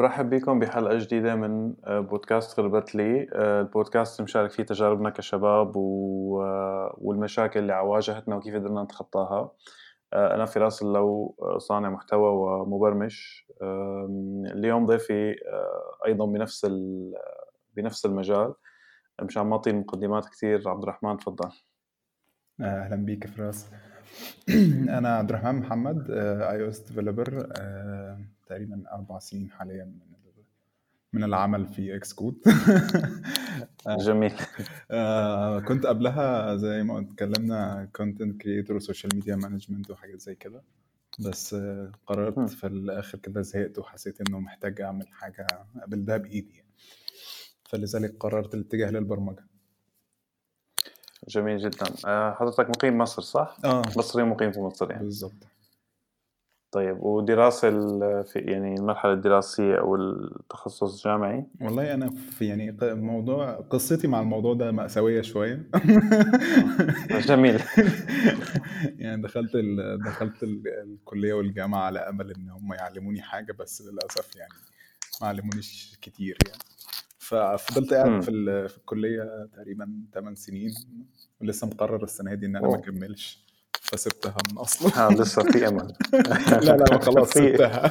بنرحب بكم بحلقة جديدة من آه، بودكاست غربت لي آه، البودكاست مشارك فيه تجاربنا كشباب و... آه، والمشاكل اللي عواجهتنا وكيف قدرنا نتخطاها أنا فراس اللو صانع محتوى ومبرمج اليوم ضيفي أيضا بنفس ال... بنفس المجال مشان ما أعطي مقدمات كثير عبد الرحمن تفضل اهلا بيك فراس انا عبد الرحمن محمد اي او اس ديفلوبر تقريبا اربع سنين حاليا من من العمل في اكس كود جميل آه كنت قبلها زي ما اتكلمنا كونتنت كريتور وسوشيال ميديا مانجمنت وحاجات زي كده بس آه قررت في الاخر كده زهقت وحسيت انه محتاج اعمل حاجه ابلدها بايدي يعني. فلذلك قررت الاتجاه للبرمجه جميل جدا آه، حضرتك مقيم مصر صح؟ اه مصري مقيم في مصر يعني بالظبط طيب ودراسة في يعني المرحلة الدراسية أو التخصص الجامعي؟ والله أنا في يعني موضوع قصتي مع الموضوع ده مأساوية شوية آه، جميل يعني دخلت ال دخلت ال الكلية والجامعة على أمل إن هم يعلموني حاجة بس للأسف يعني ما علمونيش كتير يعني ففضلت قاعد في, في الكليه تقريبا 8 سنين ولسه مقرر السنه دي ان انا ما اكملش فسبتها من اصلا اه لسه في امل لا لا خلاص سبتها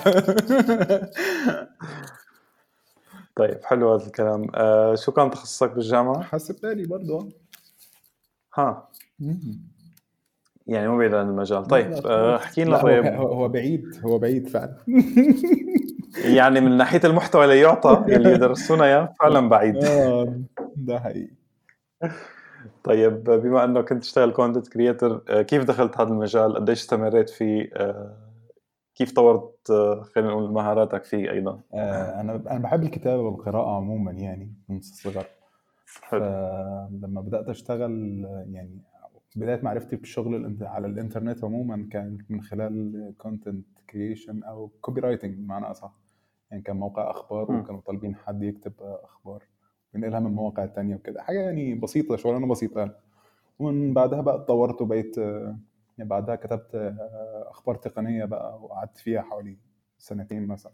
طيب حلو هذا الكلام آه شو كان تخصصك بالجامعه؟ حسبتها لي برضه ها يعني مو بعيد عن المجال طيب آه، احكي لنا طيب هو بعيد هو بعيد فعلا يعني من ناحيه المحتوى اللي يعطى اللي يدرسونا اياه فعلا بعيد اه ده حقيقي طيب بما انه كنت تشتغل كونتنت كريتر كيف دخلت هذا المجال؟ قديش استمريت فيه؟ آه، كيف طورت آه، خلينا نقول مهاراتك فيه ايضا؟ انا انا بحب الكتابه والقراءه عموما يعني من الصغر فلما بدات اشتغل يعني بدايه معرفتي بالشغل على الانترنت عموما كانت من خلال كونتنت كريشن او كوبي رايتنج بمعنى اصح يعني كان موقع اخبار وكانوا طالبين حد يكتب اخبار بنقلها من مواقع تانية وكده حاجه يعني بسيطه شغلانه بسيطه ومن بعدها بقى اتطورت وبقيت يعني بعدها كتبت اخبار تقنيه بقى وقعدت فيها حوالي سنتين مثلا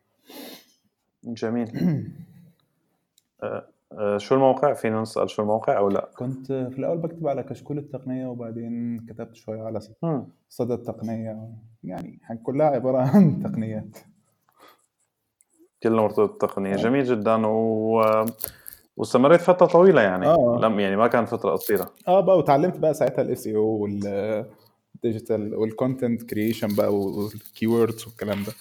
جميل آه، شو الموقع فينا نسال شو الموقع او لا كنت في الاول بكتب على كشكول التقنيه وبعدين كتبت شويه على صدى التقنيه يعني كلها عباره عن تقنيات كلها مرتبطه بالتقنيه آه. جميل جدا و واستمريت فتره طويله يعني آه. لم يعني ما كان فتره قصيره اه بقى وتعلمت بقى ساعتها الاس اي او والديجيتال والكونتنت كرييشن بقى والكيوردز والكلام ده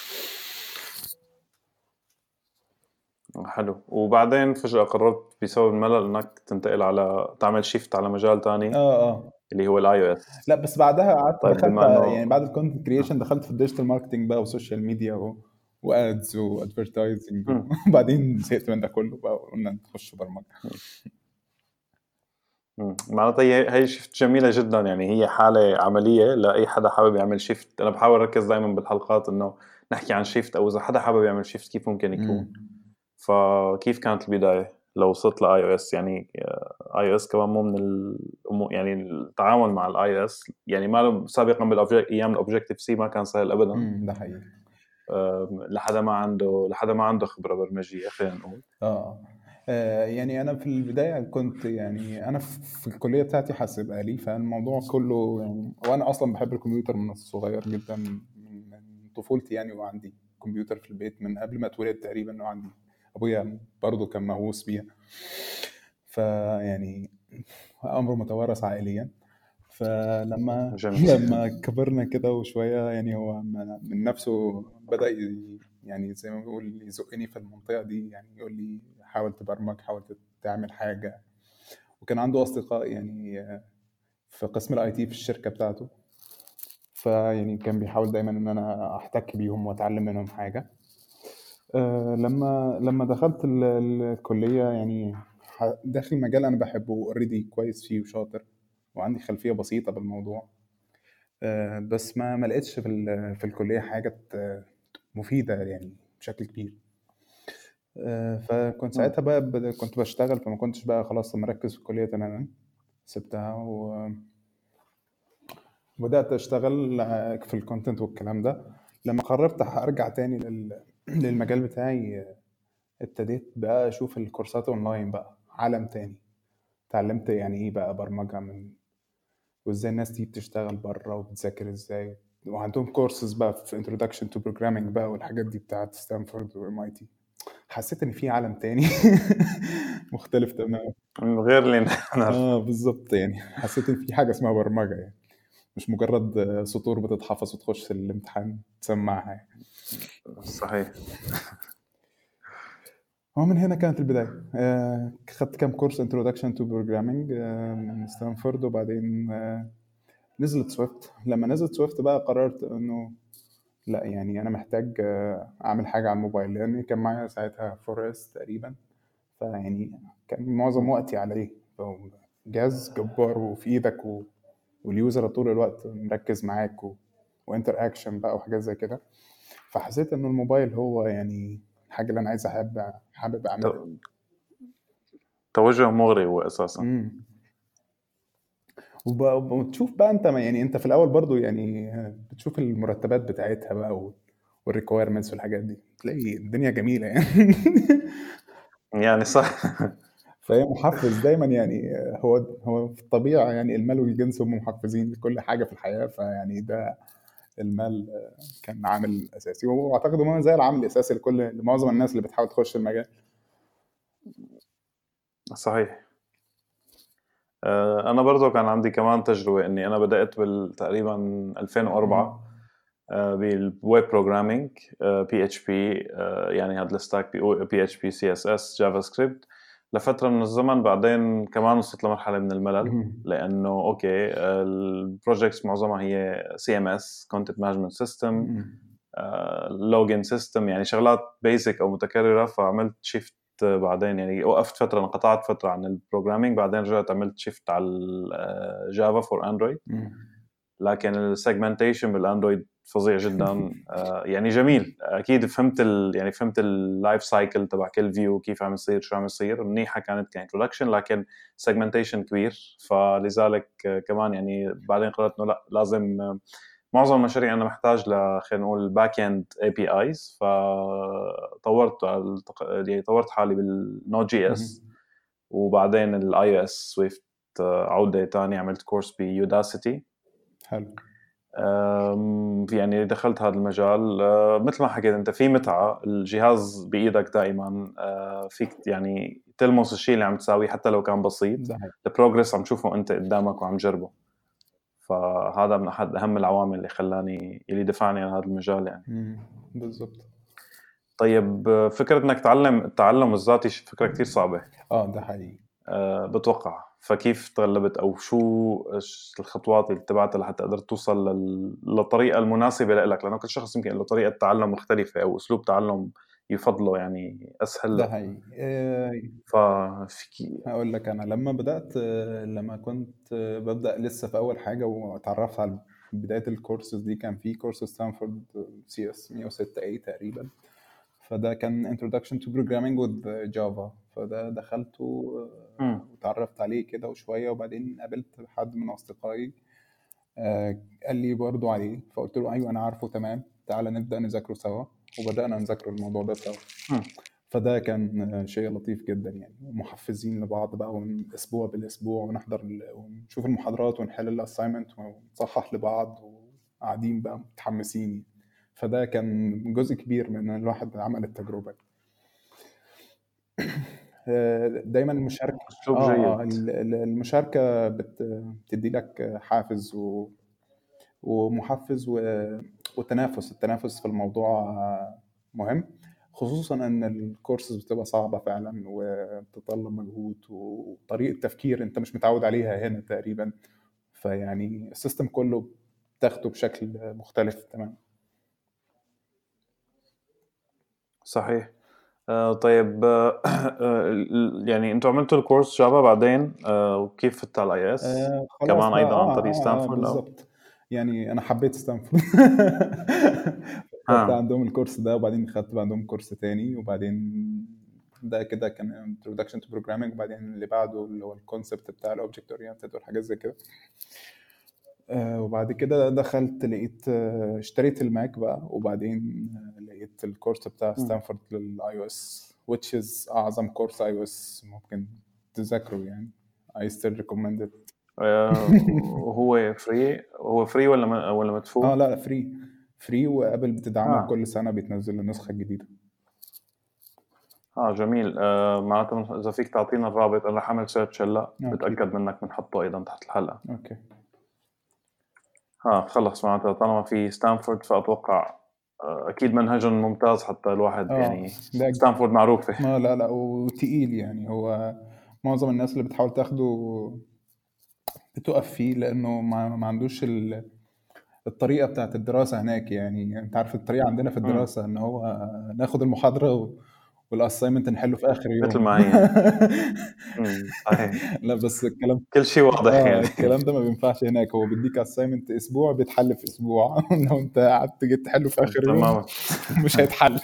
حلو وبعدين فجأة قررت بسبب الملل انك تنتقل على تعمل شيفت على مجال ثاني اه اه اللي هو الاي او اس لا بس بعدها قعدت طيب دخلت يعني بعد الكونتنت كريشن دخلت في الديجيتال ماركتنج بقى وسوشيال ميديا و... وادز وادفرتايزنج وبعدين زهقت من ده كله بقى وقلنا نخش برمجه معناتها هي هي شيفت جميله جدا يعني هي حاله عمليه لاي حدا حابب يعمل شيفت انا بحاول اركز دائما بالحلقات انه نحكي عن شيفت او اذا حدا حابب يعمل شيفت كيف ممكن يكون فكيف كانت البدايه لو وصلت لاي او اس يعني اي او اس كمان مو من الامور يعني التعامل مع الاي او اس يعني ما سابقا بالاوبجكت ايام الاوبجكتيف سي ما كان سهل ابدا ده حقيقي لحدا ما عنده لحدا ما عنده خبره برمجيه خلينا نقول اه يعني انا في البدايه كنت يعني انا في الكليه بتاعتي حاسب آلي فالموضوع كله يعني وانا اصلا بحب الكمبيوتر من الصغير جدا من طفولتي يعني وعندي كمبيوتر في البيت من قبل ما اتولد تقريبا وعندي ابويا برضه كان مهووس بيها فيعني امر متوارث عائليا فلما جميل. لما كبرنا كده وشويه يعني هو من نفسه بدا يعني زي ما بيقول يزقني في المنطقه دي يعني يقول لي حاول تبرمج حاول تعمل حاجه وكان عنده اصدقاء يعني في قسم الاي تي في الشركه بتاعته فيعني كان بيحاول دايما ان انا احتك بيهم واتعلم منهم حاجه آه، لما لما دخلت الكلية يعني داخل مجال أنا بحبه اوريدي كويس فيه وشاطر وعندي خلفية بسيطة بالموضوع آه، بس ما ما لقيتش في في الكلية حاجة مفيدة يعني بشكل كبير آه، فكنت ساعتها بقى كنت بشتغل فما كنتش بقى خلاص مركز في الكلية تماما سبتها و بدأت أشتغل في الكونتنت والكلام ده لما قررت أرجع تاني لل للمجال بتاعي ابتديت بقى اشوف الكورسات اونلاين بقى عالم تاني اتعلمت يعني ايه بقى برمجه من وازاي الناس دي بتشتغل بره وبتذاكر ازاي وعندهم كورسز بقى في introduction to programming بقى والحاجات دي بتاعت ستانفورد وام اي تي حسيت ان في عالم تاني مختلف تماما من غير اللي نعرف اه بالظبط يعني حسيت ان في حاجه اسمها برمجه يعني مش مجرد سطور بتتحفظ وتخش الامتحان تسمعها يعني. صحيح هو من هنا كانت البداية آه، خدت كام كورس انتروداكشن تو بروجرامينج من ستانفورد وبعدين آه، نزلت سويفت لما نزلت سويفت بقى قررت انه لا يعني انا محتاج آه، اعمل حاجة على الموبايل لان كان معايا ساعتها فورست تقريبا فيعني كان معظم وقتي عليه جهاز جبار وفي ايدك و... واليوزر طول الوقت مركز معاك و... وانتر اكشن بقى وحاجات زي كده فحسيت انه الموبايل هو يعني الحاجه اللي انا عايز احب حابب اعملها توجه مغري هو اساسا وتشوف بقى انت يعني انت في الاول برضو يعني بتشوف المرتبات بتاعتها بقى والريكويرمنتس والحاجات دي تلاقي الدنيا جميله يعني يعني صح فهي محفز دايما يعني هو هو في الطبيعه يعني المال والجنس هم محفزين لكل حاجه في الحياه فيعني ده المال كان عامل اساسي واعتقد انه زي العامل الاساسي لكل لمعظم الناس اللي بتحاول تخش المجال صحيح آه، انا برضه كان عندي كمان تجربه اني انا بدات تقريبا 2004 بالويب بروجرامينج بي اتش بي يعني هذا الستاك بي اتش بي سي اس اس جافا سكريبت لفتره من الزمن بعدين كمان وصلت لمرحله من الملل لانه اوكي البروجكتس معظمها هي سي ام اس كونتنت مانجمنت سيستم لوجن سيستم يعني شغلات بيسك او متكرره فعملت شيفت بعدين يعني وقفت فتره انقطعت فتره عن البروجرامينج بعدين رجعت عملت شيفت على الجافا فور اندرويد لكن السيجمنتيشن بالاندرويد فظيع جدا آه، يعني جميل اكيد فهمت ال يعني فهمت اللايف سايكل تبع كل فيو كيف عم يصير شو عم يصير منيحه كانت كانترودكشن لكن سيجمنتيشن كبير فلذلك كمان يعني بعدين قررت انه لا لازم معظم المشاريع انا محتاج ل خلينا نقول باك اند اي بي ايز فطورت يعني طورت حالي بالنوت جي اس وبعدين الاي او اس سويفت عوده ثانيه عملت كورس بيوداسيتي حلو يعني دخلت هذا المجال مثل ما حكيت انت في متعه الجهاز بايدك دائما فيك يعني تلمس الشيء اللي عم تساويه حتى لو كان بسيط البروجرس عم تشوفه انت قدامك وعم تجربه فهذا من احد اهم العوامل اللي خلاني اللي دفعني عن هذا المجال يعني بالضبط طيب فكره انك تعلم التعلم الذاتي فكره كثير صعبه اه ده حقيقي أه بتوقع فكيف تغلبت او شو الخطوات اللي اتبعتها لحتى قدرت توصل للطريقه المناسبه لك لانه كل شخص يمكن له طريقه تعلم مختلفه او اسلوب تعلم يفضله يعني اسهل ده حقيقي آه، ففيكي هقول لك انا لما بدات لما كنت ببدا لسه في اول حاجه واتعرفت على بدايه الكورسز دي كان في كورس ستانفورد سي اس 106 اي تقريبا فده كان introduction to programming with java فده دخلته وتعرفت عليه كده وشويه وبعدين قابلت حد من اصدقائي آه، قال لي برضو عليه فقلت له ايوه انا عارفه تمام تعالى نبدا نذاكره سوا وبدانا نذاكر الموضوع ده سوا فده كان شيء لطيف جدا يعني محفزين لبعض بقى اسبوع بالاسبوع ونحضر ونشوف المحاضرات ونحل الاساينمنت ونصحح لبعض وقاعدين بقى متحمسين فده كان جزء كبير من الواحد عمل التجربه دايما المشاركه آه المشاركه بتدي لك حافز و... ومحفز و... والتنافس التنافس في الموضوع مهم خصوصا ان الكورسز بتبقى صعبه فعلا وبتتطلب مجهود وطريقه تفكير انت مش متعود عليها هنا تقريبا فيعني السيستم كله بتاخده بشكل مختلف تماما صحيح آه طيب آه يعني انتوا عملتوا الكورس جافا بعدين آه وكيف فت على الاي اس آه كمان ايضا عن طريق ستانفورد بالضبط يعني انا حبيت ستانفورد خدت عندهم الكورس ده وبعدين خدت عندهم كورس تاني وبعدين ده كده كان introduction to programming وبعدين اللي بعده اللي هو الكونسبت بتاع الاوبجكت اورينتد والحاجات زي كده آه، وبعد كده دخلت لقيت آه، اشتريت الماك بقى وبعدين لقيت الكورس بتاع ستانفورد للاي او اس which is اعظم كورس اي او اس ممكن تذاكره يعني I still recommend it هو فري هو فري ولا ولا مدفوع؟ اه لا فري فري وابل بتدعمك آه. كل سنه بتنزل النسخه الجديده اه جميل آه معناته اذا فيك تعطينا الرابط انا رح اعمل سيرش هلا بتاكد منك بنحطه ايضا تحت الحلقه اوكي اه خلص معناتها طالما في ستانفورد فاتوقع آه، اكيد منهجهم ممتاز حتى الواحد آه. يعني ستانفورد معروفه ما لا لا وتقيل يعني هو معظم الناس اللي بتحاول تاخده بتقف فيه لانه ما, ما عندوش الطريقه بتاعت الدراسه هناك يعني انت عارف الطريقه عندنا في الدراسه ان هو ناخد المحاضره والاساينمنت نحله في اخر يوم مثل ما هي لا بس الكلام كل شيء واضح آه يعني الكلام ده ما بينفعش هناك هو بيديك اساينمنت اسبوع بيتحل في اسبوع لو انت قعدت جيت تحله في اخر يوم مش هيتحل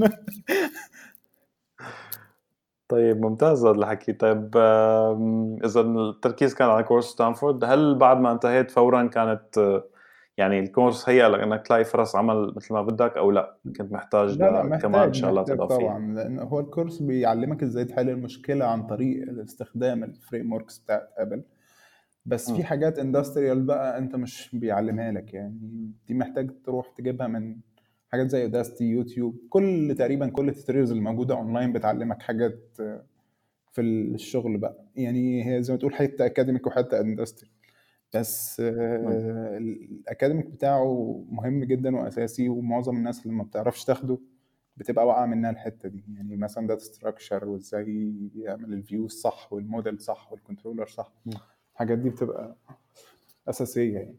طيب ممتاز هذا الحكي طيب اذا التركيز كان على كورس ستانفورد هل بعد ما انتهيت فورا كانت يعني الكورس هيئ لك انك تلاقي فرص عمل مثل ما بدك او لا كنت محتاج لا لا محتاج كمان شغلات اضافيه طبعا لان هو الكورس بيعلمك ازاي تحل المشكله عن طريق استخدام الفريم وركس بتاعت ابل بس م. في حاجات اندستريال بقى انت مش بيعلمها لك يعني دي محتاج تروح تجيبها من حاجات زي داستي يوتيوب كل تقريبا كل التوتوريالز الموجوده اونلاين بتعلمك حاجات في الشغل بقى يعني هي زي ما تقول حته اكاديميك وحته اندستري بس آه، الاكاديميك بتاعه مهم جدا واساسي ومعظم الناس اللي ما بتعرفش تاخده بتبقى واقعه منها الحته دي يعني مثلا داتا ستراكشر وازاي يعمل الفيو الصح والموديل صح والكنترولر صح الحاجات دي بتبقى اساسيه يعني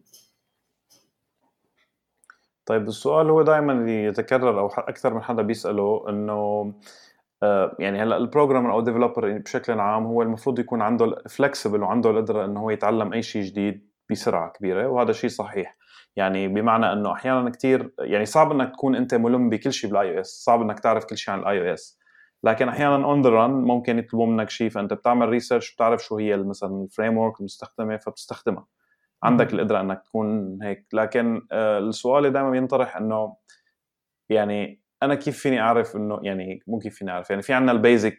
طيب السؤال هو دائما اللي يتكرر او اكثر من حدا بيساله انه آه، يعني هلا البروجرامر او ديفلوبر بشكل عام هو المفروض يكون عنده فلكسبل وعنده القدره انه هو يتعلم اي شيء جديد بسرعه كبيره وهذا شيء صحيح يعني بمعنى انه احيانا كثير يعني صعب انك تكون انت ملم بكل شيء بالاي او اس صعب انك تعرف كل شيء عن الاي او اس لكن احيانا اون ذا ران ممكن يطلبوا منك شيء فانت بتعمل ريسيرش بتعرف شو هي مثلا الفريم ورك المستخدمه فبتستخدمها عندك القدره انك تكون هيك لكن آه، السؤال دائما ينطرح انه يعني انا كيف فيني اعرف انه يعني مو كيف فيني اعرف يعني في عندنا البيزك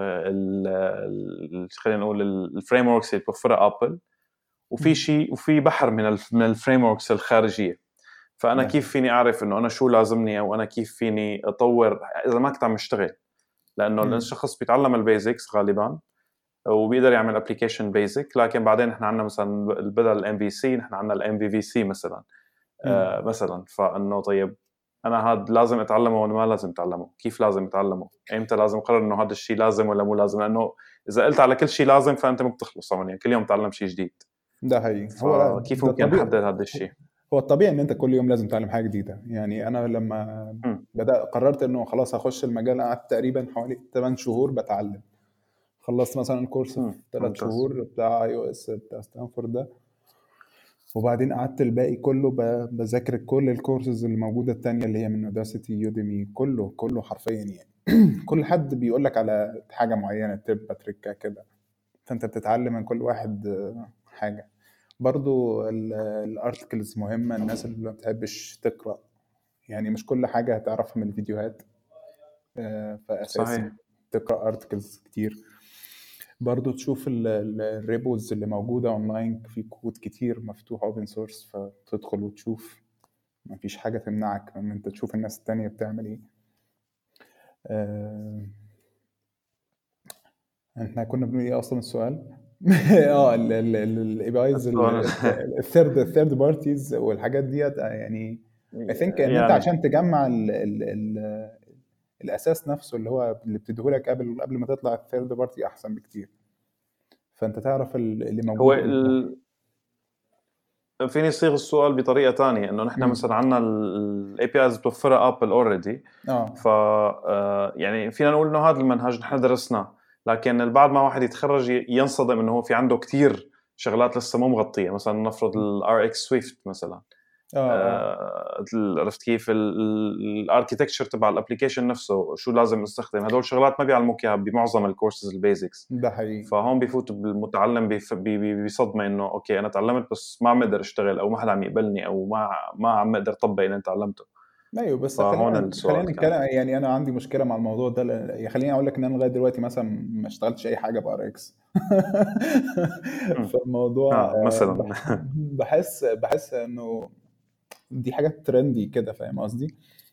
خلينا نقول الفريم وركس اللي بتوفرها ابل وفي شيء وفي بحر من من الفريم وركس الخارجيه فانا كيف فيني اعرف انه انا شو لازمني او انا كيف فيني اطور اذا ما كنت عم اشتغل لانه الشخص بيتعلم البيزكس غالبا وبيقدر يعمل ابلكيشن بيزك لكن بعدين نحن عندنا مثلا بدل الام بي سي نحن عندنا الام في في سي مثلا آه مثلا فانه طيب انا هذا لازم اتعلمه ولا ما لازم اتعلمه كيف لازم اتعلمه امتى لازم اقرر انه هذا الشيء لازم ولا مو لازم لانه اذا قلت على كل شيء لازم فانت ما بتخلص يعني كل يوم تتعلم شيء جديد ده هي هو كيف ممكن نحدد هذا الشيء هو الطبيعي ان انت كل يوم لازم تتعلم حاجه جديده يعني انا لما بدات قررت انه خلاص هخش المجال قعدت تقريبا حوالي 8 شهور بتعلم خلصت مثلا الكورس في 3 شهور بتاع اي او اس بتاع ستانفورد ده وبعدين قعدت الباقي كله بذاكر كل الكورسز اللي موجوده التانية اللي هي من اوداسيتي يوديمي كله كله حرفيا يعني كل حد بيقول لك على حاجه معينه تبقى تركه كده فانت بتتعلم من كل واحد حاجه برضو الارتكلز مهمه الناس اللي ما بتحبش تقرا يعني مش كل حاجه هتعرفها من الفيديوهات آه، فاساسي تقرا ارتكلز كتير برضو تشوف الريبوز اللي موجودة اونلاين في كود كتير مفتوح اوبن سورس فتدخل وتشوف مفيش حاجة تمنعك ان انت تشوف الناس التانية بتعمل ايه آه، احنا كنا بنقول ايه اصلا السؤال اه الاي بي ايز الثيرد الثيرد بارتيز والحاجات ديت يعني اي ثينك ان يعني انت عشان تجمع ال ال ال الاساس نفسه اللي هو اللي بتديهولك قبل قبل ما تطلع الثيرد بارتي احسن بكتير فانت تعرف اللي موجود هو ال... فيني يصيغ السؤال بطريقه ثانيه انه نحن مثلا عندنا الاي بي ايز بتوفرها ابل اوريدي اه ف آه، يعني فينا نقول انه هذا المنهج نحن درسناه لكن بعد ما واحد يتخرج ينصدم انه هو في عنده كثير شغلات لسه مو مغطيه مثلا نفرض الار اكس سويفت مثلا آه. آه. عرفت كيف الاركتكتشر تبع الابلكيشن نفسه شو لازم استخدم هدول شغلات ما بيعلموك اياها بمعظم الكورسز البيزكس ده حقيقي فهون بفوت بالمتعلم بصدمه انه اوكي انا تعلمت بس ما عم اقدر اشتغل او ما حدا عم يقبلني او ما ما عم اقدر اطبق اللي انا تعلمته ايوه بس خلينا خلينا نتكلم يعني انا عندي مشكله مع الموضوع ده خليني اقول لك ان انا لغايه دلوقتي مثلا ما اشتغلتش اي حاجه بار اكس فالموضوع آه مثلا بحس بحس انه دي حاجات ترندي كده فاهم قصدي؟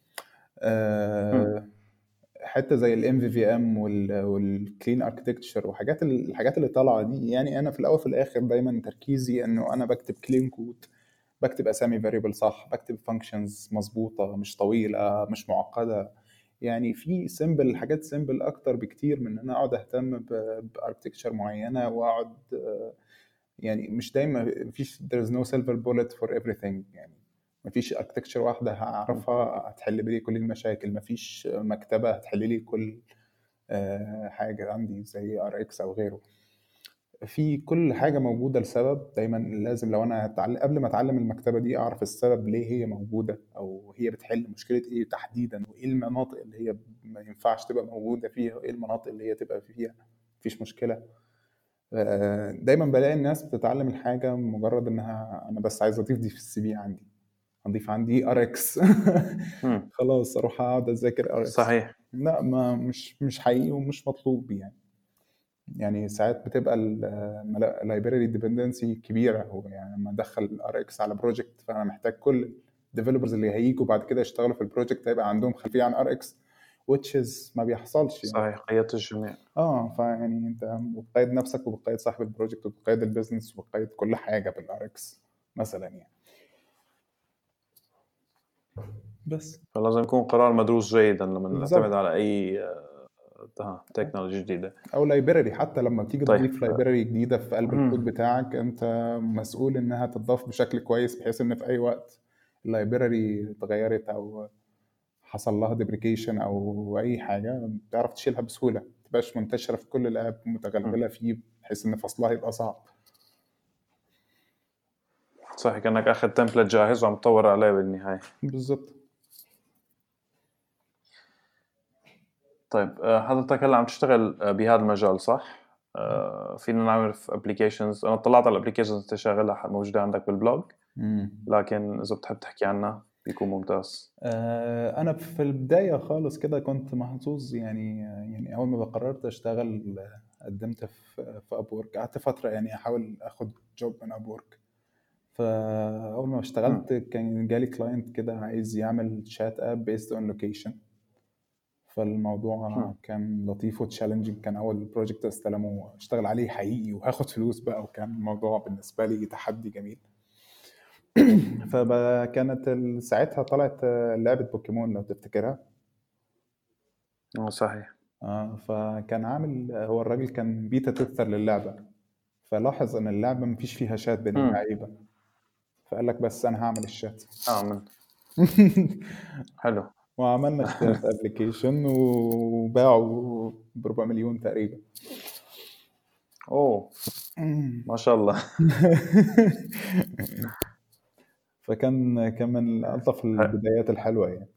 آه حته زي الام في في ام والكلين اركتكتشر وحاجات الحاجات اللي طالعه دي يعني انا في الاول وفي الاخر دايما تركيزي انه انا بكتب كلين كود بكتب اسامي فاريبل صح بكتب فانكشنز مظبوطه مش طويله مش معقده يعني في سيمبل حاجات سيمبل اكتر بكتير من ان انا اقعد اهتم باركتكتشر معينه واقعد يعني مش دايما مفيش there's no silver bullet for everything يعني مفيش اركتكتشر واحده هعرفها هتحل لي كل المشاكل مفيش مكتبه هتحل لي كل آه، حاجه عندي زي ار اكس او غيره في كل حاجه موجوده لسبب دايما لازم لو انا هتعلم قبل ما اتعلم المكتبه دي اعرف السبب ليه هي موجوده او هي بتحل مشكله ايه تحديدا وايه المناطق اللي هي ما ينفعش تبقى موجوده فيها وايه المناطق اللي هي تبقى فيها مفيش مشكله آه، دايما بلاقي الناس بتتعلم الحاجه مجرد انها انا بس عايز اضيف دي في السي في عندي اضيف عندي ار اكس خلاص اروح اقعد اذاكر ار اكس صحيح لا ما مش مش حقيقي ومش مطلوب يعني يعني ساعات بتبقى اللايبراري ديبندنسي كبيره يعني لما ادخل ار اكس على بروجكت فانا محتاج كل الديفلوبرز اللي هيجوا بعد كده يشتغلوا في البروجكت هيبقى عندهم خلفيه عن ار اكس which is ما بيحصلش يعني. صحيح قيادة الجميع اه فيعني انت بتقيد نفسك وبتقيد صاحب البروجكت وبتقيد البيزنس وبتقيد كل حاجه بالار اكس مثلا يعني بس فلازم يكون قرار مدروس جيدا لما نعتمد على اي تكنولوجي جديده او لايبراري حتى لما تيجي طيب. تضيف لايبراري جديده في قلب الكود بتاعك انت مسؤول انها تضاف بشكل كويس بحيث ان في اي وقت اللايبراري اتغيرت او حصل لها ديبريكيشن او اي حاجه تعرف تشيلها بسهوله ما تبقاش منتشره في كل الاب متغلغله فيه بحيث ان فصلها يبقى صعب صحيح كانك اخذ تمبلت جاهز وعم تطور عليه بالنهايه بالضبط طيب آه، حضرتك هلا عم تشتغل آه، بهذا المجال صح؟ آه، فينا نعمل في ابلكيشنز انا طلعت على الابلكيشنز انت شغالها موجوده عندك بالبلوج لكن اذا بتحب تحكي عنها بيكون ممتاز انا في البدايه خالص كده كنت محظوظ يعني يعني اول ما قررت اشتغل قدمت في في ابورك قعدت فتره يعني احاول اخد جوب من ابورك فاول ما اشتغلت كان جالي كلاينت كده عايز يعمل شات اب بيست اون لوكيشن فالموضوع كان لطيف وتشالنجينج كان اول بروجكت استلمه اشتغل عليه حقيقي وهاخد فلوس بقى وكان الموضوع بالنسبه لي تحدي جميل فكانت ساعتها طلعت لعبه بوكيمون لو تفتكرها اه صحيح اه فكان عامل هو الراجل كان بيتا تستر للعبه فلاحظ ان اللعبه مفيش فيها شات بين اللعيبه فقال لك بس انا هعمل الشات اه من حلو وعملنا اشتراك ابلكيشن وباعوا ب 4 مليون تقريبا اوه ما شاء الله فكان كان من الطف البدايات الحلوه يعني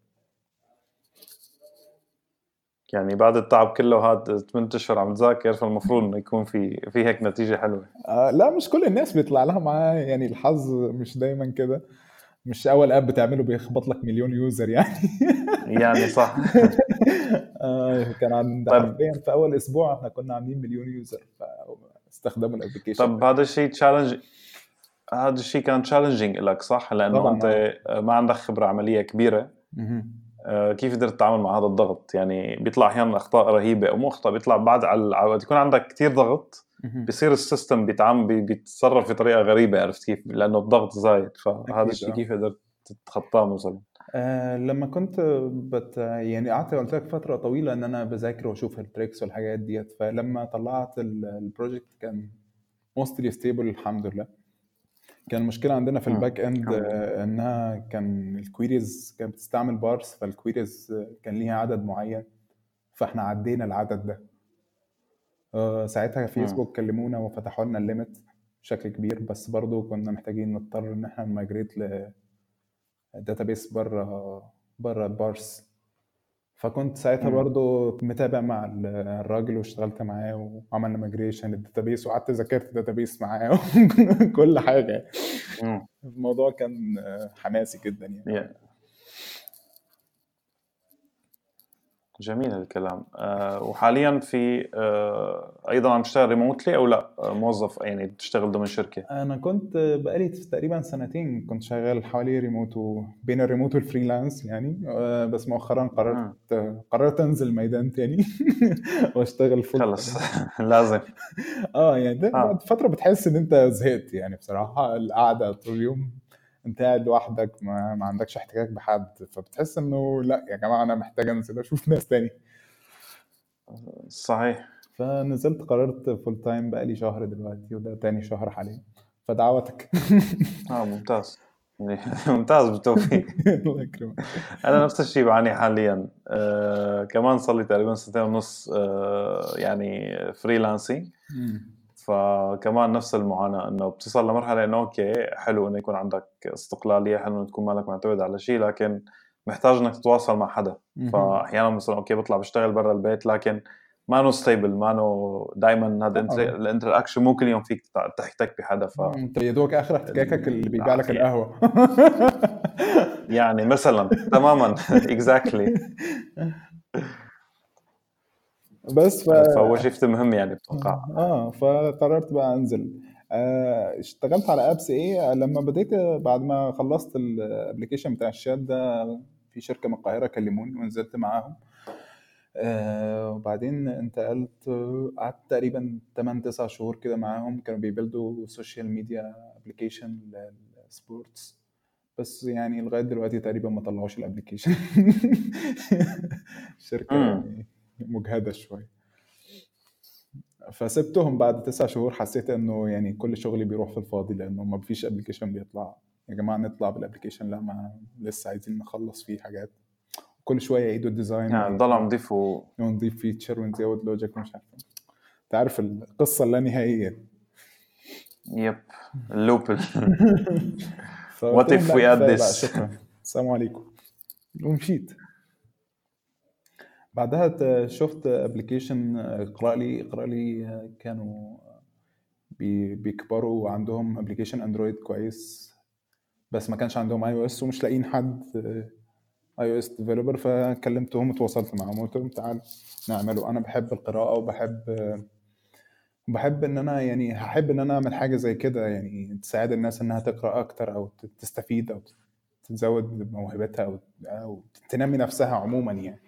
يعني بعد التعب كله هاد 8 اشهر عم تذاكر فالمفروض انه يكون في في هيك نتيجه حلوه آه لا مش كل الناس بيطلع لها معاه يعني الحظ مش دايما كده مش اول اب بتعمله بيخبط لك مليون يوزر يعني يعني صح آه كان عند طيب. حرفيا في اول اسبوع احنا كنا عاملين مليون يوزر فاستخدموا الابلكيشن طب هذا الشيء تشالنج هذا الشيء كان تشالنجينج لك صح؟ لانه انت آه. ما عندك خبره عمليه كبيره آه، كيف قدرت تتعامل مع هذا الضغط؟ يعني بيطلع احيانا اخطاء رهيبه او مو اخطاء بيطلع بعد على يكون عندك كثير ضغط بصير السيستم بيتعامل بيتصرف بطريقه غريبه عرفت كيف؟ لانه الضغط زايد فهذا الشيء آه. كيف قدرت تتخطاه مثلا؟ آه لما كنت بت يعني قعدت قلت لك فتره طويله ان انا بذاكر واشوف التريكس والحاجات ديت فلما طلعت البروجكت كان موستلي ستيبل الحمد لله كان المشكله عندنا في الباك اند انها كان الكويريز كانت بتستعمل بارس فالكويريز كان ليها عدد معين فاحنا عدينا العدد ده آه، ساعتها فيسبوك كلمونا وفتحوا لنا الليمت بشكل كبير بس برضو كنا محتاجين نضطر ان احنا نمايجريت ل داتابيس بره بره بارس فكنت ساعتها برضو متابع مع الراجل واشتغلت معاه وعملنا ماجريشن للداتابيس وقعدت ذاكرت داتابيس معاه كل حاجه الموضوع كان حماسي جدا يعني جميل الكلام أه وحاليا في أه ايضا عم تشتغل ريموتلي او لا آه، موظف يعني بتشتغل ضمن شركه انا كنت بقالي تقريبا سنتين كنت شغال حوالي ريموت بين الريموت والفريلانس يعني أه بس مؤخرا قررت م. قررت انزل ميدان تاني واشتغل فول خلص لازم اه يعني آه. بعد فتره بتحس ان انت زهقت يعني بصراحه القعده طول اليوم انت قاعد لوحدك ما, ما عندكش احتكاك بحد فبتحس انه لا يا جماعه انا محتاج انزل اشوف ناس تاني صحيح فنزلت قررت فول تايم بقالي شهر دلوقتي وده تاني شهر حاليا فدعوتك اه ممتاز ممتاز بالتوفيق الله يكرمك انا نفس الشيء بعاني حاليا آه كمان صار لي تقريبا سنتين ونص آه يعني فريلانسينج فكمان نفس المعاناه انه بتصل لمرحله انه اوكي حلو انه يكون عندك استقلاليه حلو انه تكون مالك معتمد على شيء لكن محتاج انك تتواصل مع حدا فاحيانا مثلا اوكي بطلع بشتغل برا البيت لكن ما نو ستيبل ما نو دائما هذا الانتر اكشن مو كل يوم فيك تحتك بحدا ف انت يا دوبك اخر احتكاكك اللي بيبيع لك القهوه يعني مثلا تماما اكزاكتلي بس ف... فهو شيفت مهم يعني بتوقع اه فقررت بقى انزل آه اشتغلت على ابس ايه لما بديت بعد ما خلصت الابلكيشن بتاع الشات ده في شركه من القاهره كلموني ونزلت معاهم آه وبعدين انتقلت قعدت تقريبا 8 9 شهور كده معاهم كانوا بيبلدوا سوشيال ميديا ابلكيشن للسبورتس بس يعني لغايه دلوقتي تقريبا ما طلعوش الابلكيشن الشركه يعني مجهده شويه فسبتهم بعد تسع شهور حسيت انه يعني كل شغلي بيروح في الفاضي لانه ما فيش ابلكيشن بيطلع يا جماعه نطلع بالابلكيشن لا ما لسه عايزين نخلص فيه حاجات كل شويه يعيدوا الديزاين يعني نضل نضيف ونضيف فيتشر ونزود لوجيك ومش عارف انت عارف القصه اللانهائيه يب اللوب وات اف وي اد ذس شكرا السلام عليكم ومشيت بعدها شفت ابلكيشن اقرا لي اقرا لي كانوا بيكبروا وعندهم ابلكيشن اندرويد كويس بس ما كانش عندهم اي او اس ومش لاقيين حد اي او اس ديفلوبر فكلمتهم وتواصلت معاهم وقلت لهم تعال نعمله انا بحب القراءه وبحب بحب ان انا يعني هحب ان انا اعمل حاجه زي كده يعني تساعد الناس انها تقرا اكتر او تستفيد او تزود موهبتها او او تنمي نفسها عموما يعني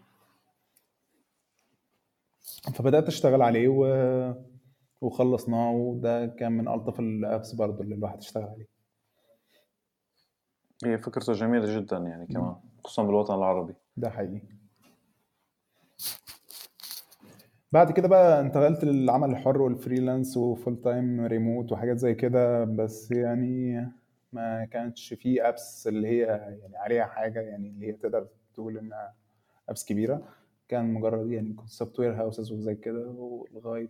فبدات اشتغل عليه و... وخلصناه وده كان من الطف الابس برضه اللي الواحد اشتغل عليه هي فكرته جميله جدا يعني كمان خصوصا بالوطن العربي ده حقيقي بعد كده بقى انتقلت للعمل الحر والفريلانس وفول تايم ريموت وحاجات زي كده بس يعني ما كانش في ابس اللي هي يعني عليها حاجه يعني اللي هي تقدر تقول انها ابس كبيره كان مجرد يعني كنت سوفت وير هاوسز وزي كده ولغايه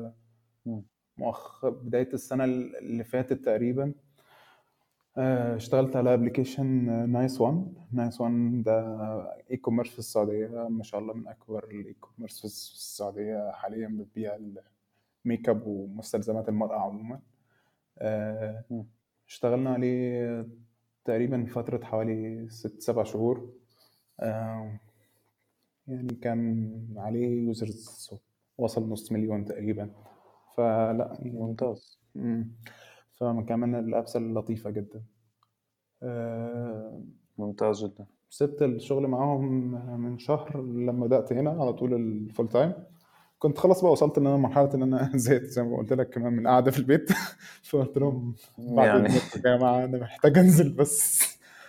مؤخر بدايه السنه اللي فاتت تقريبا آه، اشتغلت على ابلكيشن نايس وان نايس وان ده اي كوميرس في السعوديه ما شاء الله من اكبر الاي كوميرس في السعوديه حاليا بتبيع الميك اب ومستلزمات المراه عموما آه، اشتغلنا عليه تقريبا فتره حوالي ست سبع شهور آه، يعني كان عليه يوزرز وصل نص مليون تقريبا فلا يعني ممتاز فكان من الابس اللطيفه جدا آه، ممتاز جدا سبت الشغل معاهم من شهر لما بدات هنا على طول الفول تايم كنت خلاص بقى وصلت ان انا مرحله ان انا زهقت زي ما قلت لك كمان من قاعده في البيت فقلت لهم يعني يا جماعه انا محتاج انزل بس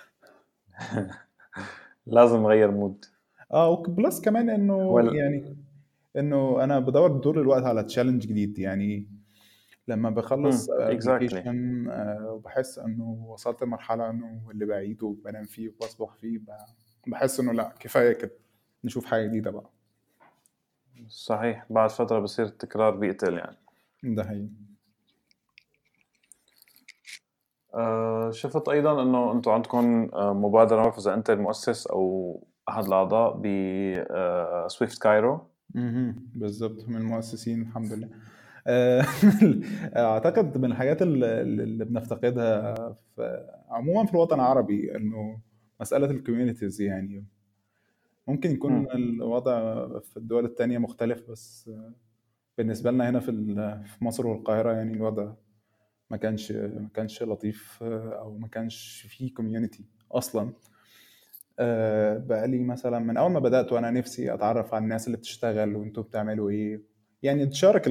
لازم اغير مود اه وبلس كمان انه ولا. يعني انه انا بدور طول الوقت على تشالنج جديد يعني لما بخلص ابلكيشن آه وبحس انه وصلت لمرحله انه اللي بعيده وبنام فيه وبصبح فيه بحس انه لا كفايه كده نشوف حاجه جديده بقى صحيح بعد فتره بصير التكرار بيقتل يعني ده حقيقي آه، شفت ايضا انه انتم عندكم آه، مبادره ما بعرف اذا انت المؤسس او احد الاعضاء ب سويفت كايرو بالضبط من المؤسسين الحمد لله اعتقد من الحاجات اللي بنفتقدها في عموما في الوطن العربي انه مساله الكوميونيتيز يعني ممكن يكون م. الوضع في الدول التانية مختلف بس بالنسبة لنا هنا في في مصر والقاهرة يعني الوضع ما كانش ما كانش لطيف او ما كانش فيه كوميونتي اصلا آه، بقالي مثلا من اول ما بدات وانا نفسي اتعرف على الناس اللي بتشتغل وانتوا بتعملوا ايه يعني تشارك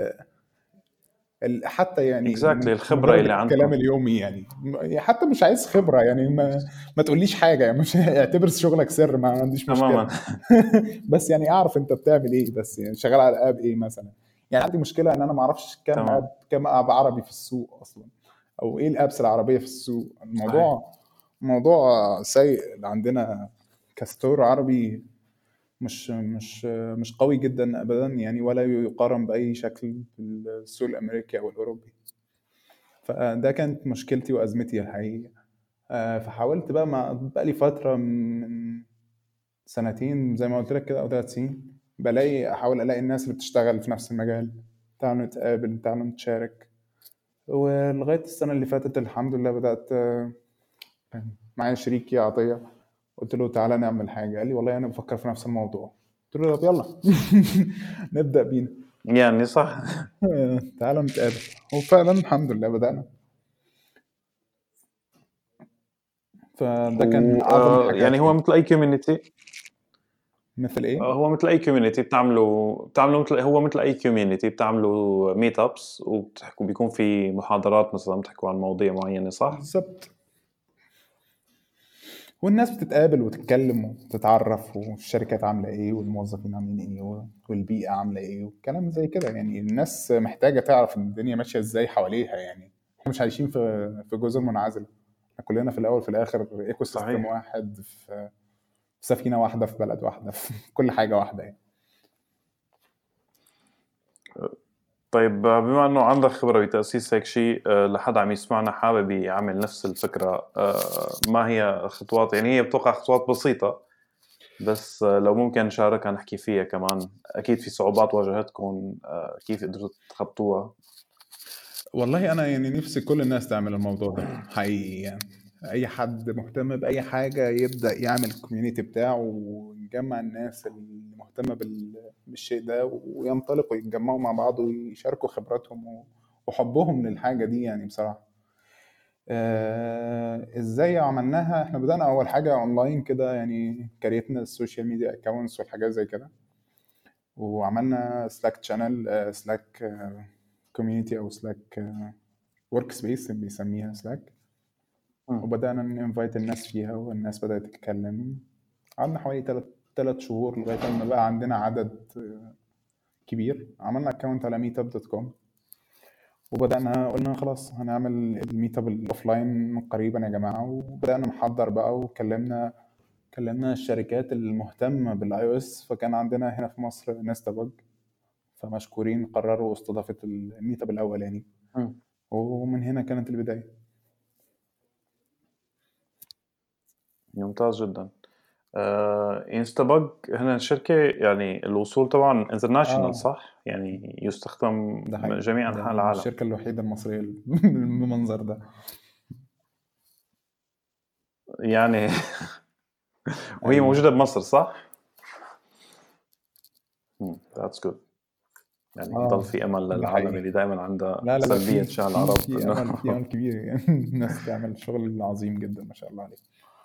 حتى يعني exactly الخبره اللي عندك الكلام اليومي يعني حتى مش عايز خبره يعني ما, ما تقوليش حاجه يعني مش اعتبر شغلك سر ما عنديش مشكله بس يعني اعرف انت بتعمل ايه بس يعني شغال على اب ايه مثلا يعني عندي مشكله ان انا ما اعرفش كام اب كام اب عربي في السوق اصلا او ايه الابس العربيه في السوق الموضوع صحيح. موضوع سيء عندنا كستور عربي مش مش مش قوي جدا ابدا يعني ولا يقارن باي شكل بالسوق الامريكي او الاوروبي فده كانت مشكلتي وازمتي الحقيقيه آه، فحاولت بقى ما بقى لي فتره من سنتين زي ما قلت لك كده او ثلاث سنين بلاقي احاول الاقي الناس اللي بتشتغل في نفس المجال تعالوا نتقابل تعالوا نتشارك ولغايه السنه اللي فاتت الحمد لله بدات معايا شريكي عطيه قلت له تعالى نعمل حاجه قال لي والله انا بفكر في نفس الموضوع قلت له طب يلا نبدا بينا يعني صح تعالى نتقابل وفعلا الحمد لله بدانا فده كان و... يعني هو مثل اي كوميونتي مثل ايه؟ هو مثل اي كوميونتي بتعملوا بتعملوا مثل هو مثل اي كوميونتي بتعملوا ميت ابس وبتحكوا بيكون في محاضرات مثلا بتحكوا عن مواضيع معينه صح؟ بالضبط والناس بتتقابل وتتكلم وتتعرف والشركات عامله ايه والموظفين عاملين ايه والبيئه عامله ايه وكلام زي كده يعني الناس محتاجه تعرف الدنيا ماشيه ازاي حواليها يعني احنا مش عايشين في في جزر منعزله احنا كلنا في الاول في الاخر ايكو سيستم واحد في سفينه واحده في بلد واحده في كل حاجه واحده يعني طيب بما انه عندك خبره بتاسيس هيك شيء آه، لحد عم يسمعنا حابب يعمل نفس الفكره آه، ما هي خطوات يعني هي بتوقع خطوات بسيطه بس آه، لو ممكن نشاركها نحكي فيها كمان اكيد في صعوبات واجهتكم كيف قدرتوا تخطوها والله انا يعني نفسي كل الناس تعمل الموضوع ده حقيقي يعني اي حد مهتم باي حاجه يبدا يعمل الكوميونتي بتاعه ويجمع الناس اللي مهتمه بالشيء ده وينطلقوا يتجمعوا مع بعض ويشاركوا خبراتهم وحبهم للحاجه دي يعني بصراحه آه ازاي عملناها احنا بدانا اول حاجه اونلاين كده يعني كريتنا السوشيال ميديا اكونتس والحاجات زي كده وعملنا سلاك تشانل سلاك كوميونتي او سلاك ورك سبيس بيسميها سلاك وبدأنا ننفايت الناس فيها والناس بدأت تتكلم قعدنا حوالي تلات تلات شهور لغاية ما بقى عندنا عدد كبير عملنا اكونت على ميت اب دوت كوم وبدأنا قلنا خلاص هنعمل الميت اب الاوفلاين قريبا يا جماعة وبدأنا نحضر بقى وكلمنا كلمنا الشركات المهتمة بالاي او اس فكان عندنا هنا في مصر نستا بج فمشكورين قرروا استضافة الميت اب الأولاني ومن هنا كانت البداية ممتاز جدا آه انستاباج هنا الشركة يعني الوصول طبعا انترناشونال آه. صح؟ يعني يستخدم جميع انحاء العالم الشركة الوحيدة المصرية بالمنظر ده يعني وهي أيوة. موجودة بمصر صح؟ ذاتس جود يعني آه. ضل في امل للعالم اللي دائما عندها لا لا سلبيه تجاه العرب في امل في امل كبير يعني الناس تعمل شغل عظيم جدا ما شاء الله عليك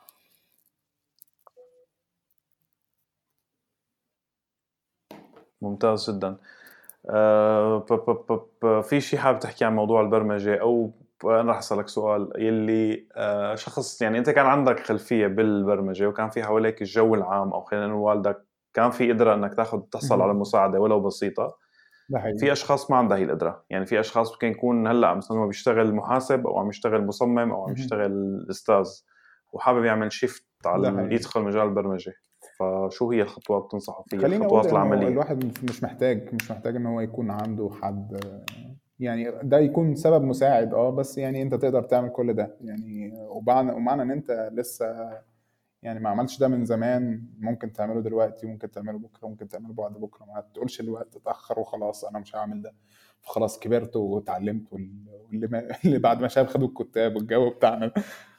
ممتاز جدا آه في شيء حابب تحكي عن موضوع البرمجه او انا رح اسالك سؤال يلي آه شخص يعني انت كان عندك خلفيه بالبرمجه وكان في حواليك الجو العام او خلينا نقول والدك كان في قدره انك تاخذ تحصل على مساعده ولو بسيطه في اشخاص ما عندها هي القدره يعني في اشخاص ممكن يكون هلا مثلا هو بيشتغل محاسب او عم يشتغل مصمم او عم يشتغل استاذ وحابب يعمل شيفت على يدخل مجال البرمجه فشو هي الخطوات تنصحوا فيها الخطوات العمليه الواحد مش محتاج مش محتاج ان هو يكون عنده حد يعني ده يكون سبب مساعد اه بس يعني انت تقدر تعمل كل ده يعني ومعنى ومعنى ان انت لسه يعني ما عملتش ده من زمان ممكن تعمله دلوقتي ممكن تعمله بكره ممكن تعمله بعد بكره ما تقولش الوقت اتاخر وخلاص انا مش هعمل ده فخلاص كبرت واتعلمت واللي ما اللي بعد ما شاب خدوا الكتاب والجو بتاعنا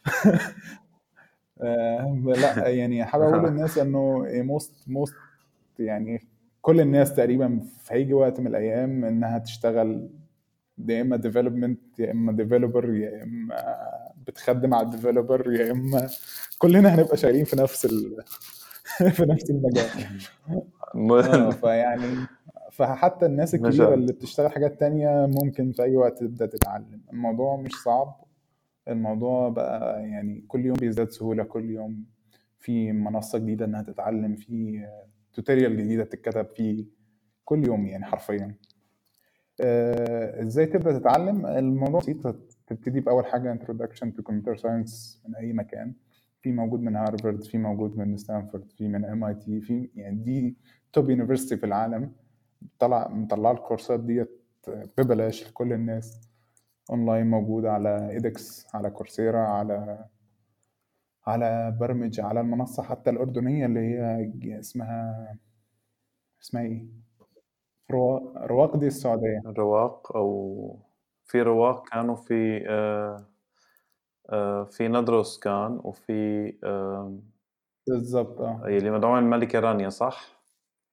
آه، لا يعني حابب اقول للناس انه موست موست يعني كل الناس تقريبا هيجي وقت من الايام انها تشتغل يا اما ديفلوبمنت يا اما ديفلوبر يا اما بتخدم على الديفلوبر يا اما كلنا هنبقى شغالين في نفس ال... في نفس المجال آه، فيعني فحتى الناس الكبيره اللي بتشتغل حاجات تانية ممكن في اي وقت تبدا تتعلم الموضوع مش صعب الموضوع بقى يعني كل يوم بيزداد سهوله كل يوم في منصه جديده انها تتعلم في توتوريال جديده تتكتب فيه كل يوم يعني حرفيا آه، ازاي تبدا تتعلم الموضوع بسيط تبتدي باول حاجه introduction to computer science من اي مكان في موجود من هارفارد في موجود من ستانفورد في من ام اي تي في يعني دي توب يونيفرستي في العالم طلع مطلع الكورسات ديت ببلاش لكل الناس اونلاين موجودة على ايدكس على كورسيرا على على برمج على المنصة حتى الأردنية اللي هي اسمها اسمها ايه؟ رواق رواق دي السعودية رواق أو في رواق كانوا في آه آه في ندرس كان وفي آه بالظبط اه اللي مدعوم الملكة رانيا صح؟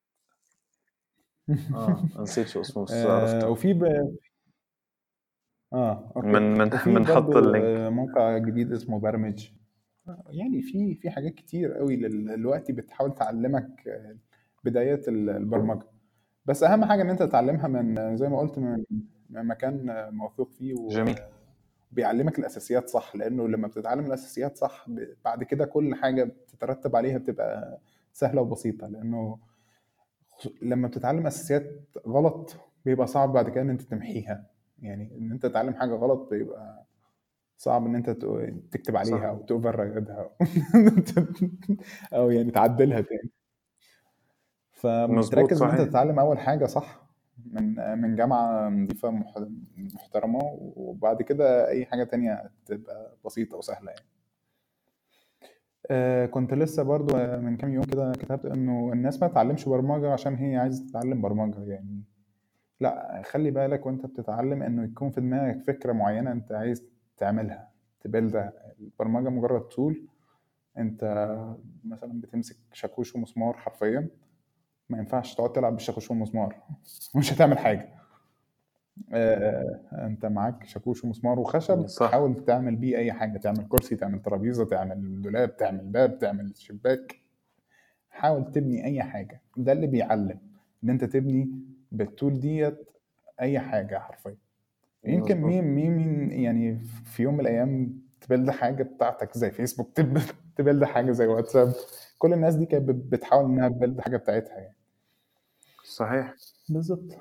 اه نسيت شو اسمه بس آه وفي ب... اه اوكي من من بنحط اللينك آه، موقع جديد اسمه برمج يعني في في حاجات كتير قوي دلوقتي بتحاول تعلمك آه، بدايات البرمجه بس اهم حاجه ان انت تتعلمها من زي ما قلت من مكان موثوق فيه و... جميل بيعلمك الاساسيات صح لانه لما بتتعلم الاساسيات صح بعد كده كل حاجه بتترتب عليها بتبقى سهله وبسيطه لانه لما بتتعلم اساسيات غلط بيبقى صعب بعد كده ان انت تمحيها يعني ان انت تتعلم حاجه غلط بيبقى صعب ان انت تكتب عليها او توفر رايدها او يعني تعدلها تاني فتركز ان انت تتعلم اول حاجه صح من من جامعه نظيفه محترمه وبعد كده اي حاجه تانية تبقى بسيطه وسهله يعني آه كنت لسه برضو من كام يوم كده كتبت انه الناس ما تتعلمش برمجه عشان هي عايزه تتعلم برمجه يعني لا خلي بالك وانت بتتعلم انه يكون في دماغك فكره معينه انت عايز تعملها تبلدها البرمجه مجرد تول انت مثلا بتمسك شاكوش ومسمار حرفيا ما ينفعش تقعد تلعب بالشاكوش والمسمار مش هتعمل حاجه آه انت معاك شاكوش ومسمار وخشب صح. حاول تعمل بيه اي حاجه تعمل كرسي تعمل ترابيزه تعمل دولاب تعمل باب تعمل شباك حاول تبني اي حاجه ده اللي بيعلم ان انت تبني بالتول ديت اي حاجه حرفيا يمكن مين مين يعني في يوم من الايام تبلد حاجه بتاعتك زي فيسبوك تبلد حاجه زي واتساب كل الناس دي كانت بتحاول انها تبلد حاجه بتاعتها يعني صحيح بالظبط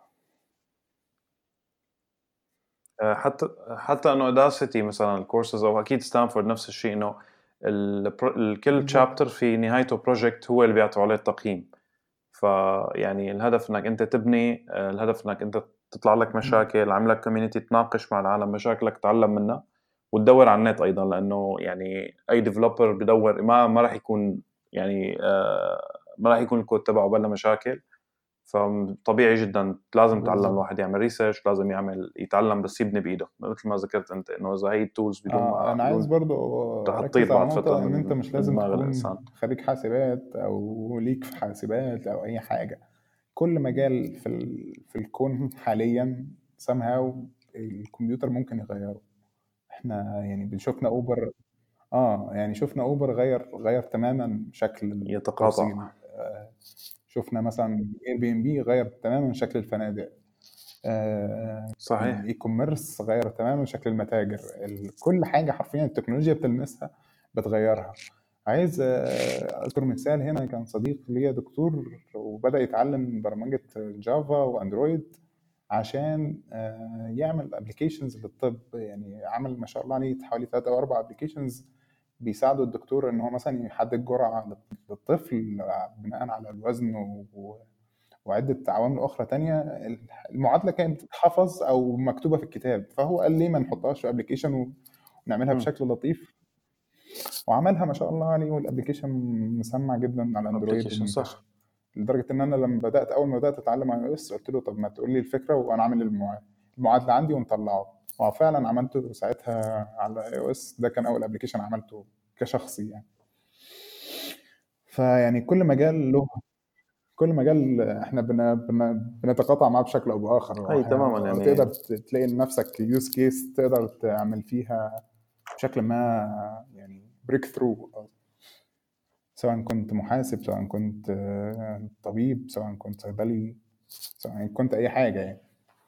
آه، حتى حتى انه اوداسيتي مثلا الكورسز او اكيد ستانفورد نفس الشيء انه كل تشابتر في نهايته بروجكت هو اللي بيعطوا عليه التقييم فيعني الهدف انك انت تبني آه، الهدف انك انت تطلع لك مشاكل عاملك كوميونتي تناقش مع العالم مشاكلك تعلم منها وتدور على النت ايضا لانه يعني اي ديفلوبر بدور ما ما راح يكون يعني آه، ما راح يكون الكود تبعه بلا مشاكل فطبيعي جدا لازم يتعلم الواحد يعمل ريسيرش لازم يعمل يتعلم بس يبني بايده مثل ما ذكرت انت انه اذا هي التولز بدون آه ما انا عايز برضه تحطيط بعد فتره ان انت مش لازم تكون خريج حاسبات او ليك في حاسبات او اي حاجه كل مجال في في الكون حاليا somehow الكمبيوتر ممكن يغيره احنا يعني بنشوفنا اوبر اه يعني شفنا اوبر غير غير تماما شكل يتقاطع شفنا مثلا اير بي ام بي غير تماما شكل الفنادق آه صحيح الاي كوميرس غير تماما شكل المتاجر كل حاجه حرفيا التكنولوجيا بتلمسها بتغيرها عايز آه، اذكر مثال هنا كان صديق ليا دكتور وبدا يتعلم برمجه جافا واندرويد عشان آه، يعمل ابلكيشنز للطب يعني عمل ما شاء الله عليه حوالي ثلاثة او اربع ابلكيشنز بيساعدوا الدكتور ان هو مثلا يحدد جرعه للطفل بناء على الوزن وعده عوامل اخرى تانية المعادله كانت بتتحفظ او مكتوبه في الكتاب فهو قال ليه ما نحطهاش في ابلكيشن ونعملها بشكل لطيف وعملها ما شاء الله عليه والابلكيشن مسمع جدا على اندرويد صح لدرجه ان انا لما بدات اول ما بدات اتعلم اي او اس قلت له طب ما تقول لي الفكره وانا اعمل المعادله عندي ونطلعه وفعلا عملته ساعتها على اي او اس ده كان اول ابلكيشن عملته كشخصي يعني فيعني كل مجال له كل مجال احنا بن... بن... بنتقاطع معاه بشكل او باخر اي تماما يعني تقدر تلاقي لنفسك يوز كيس تقدر تعمل فيها بشكل ما يعني بريك ثرو سواء كنت محاسب سواء كنت طبيب سواء كنت صيدلي سواء كنت اي حاجه يعني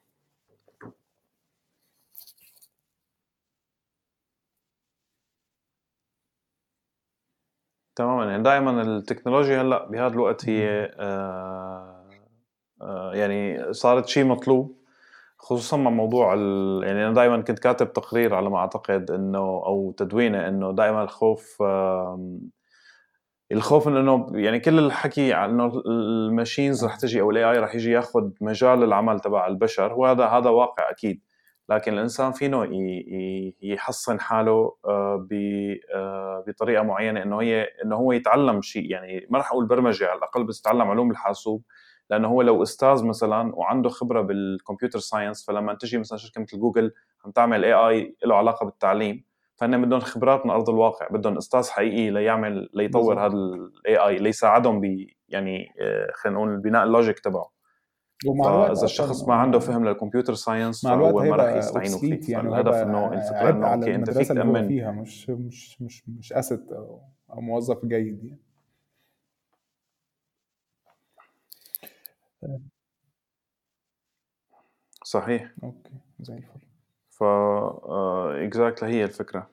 تماما يعني دائما التكنولوجيا هلا بهذا الوقت هي آه آه يعني صارت شيء مطلوب خصوصا مع موضوع ال... يعني انا دائما كنت كاتب تقرير على ما اعتقد انه او تدوينه انه دائما الخوف آه الخوف من انه يعني كل الحكي عن انه الماشينز رح تجي او الاي اي رح يجي ياخذ مجال العمل تبع البشر وهذا هذا واقع اكيد لكن الانسان فينه يحصن حاله آه، آه، بطريقه معينه انه هي انه هو يتعلم شيء يعني ما راح اقول برمجه على الاقل بس يتعلم علوم الحاسوب لانه هو لو استاذ مثلا وعنده خبره بالكمبيوتر ساينس فلما تجي مثلا شركه مثل جوجل عم تعمل اي اي له علاقه بالتعليم فهن بدهم خبرات من ارض الواقع بدهم استاذ حقيقي ليعمل ليطور هذا الاي اي ليساعدهم ب يعني آه، خلينا نقول بناء اللوجيك تبعه ومع فاذا الشخص ما عنده فهم للكمبيوتر ساينس فهو ما راح يستعينوا فيه يعني فالهدف انه الفكره انه اوكي انت فيك تامن فيها مش مش مش مش اسيت او, أو موظف جيد يعني صحيح اوكي زي الفل ف اكزاكتلي هي الفكره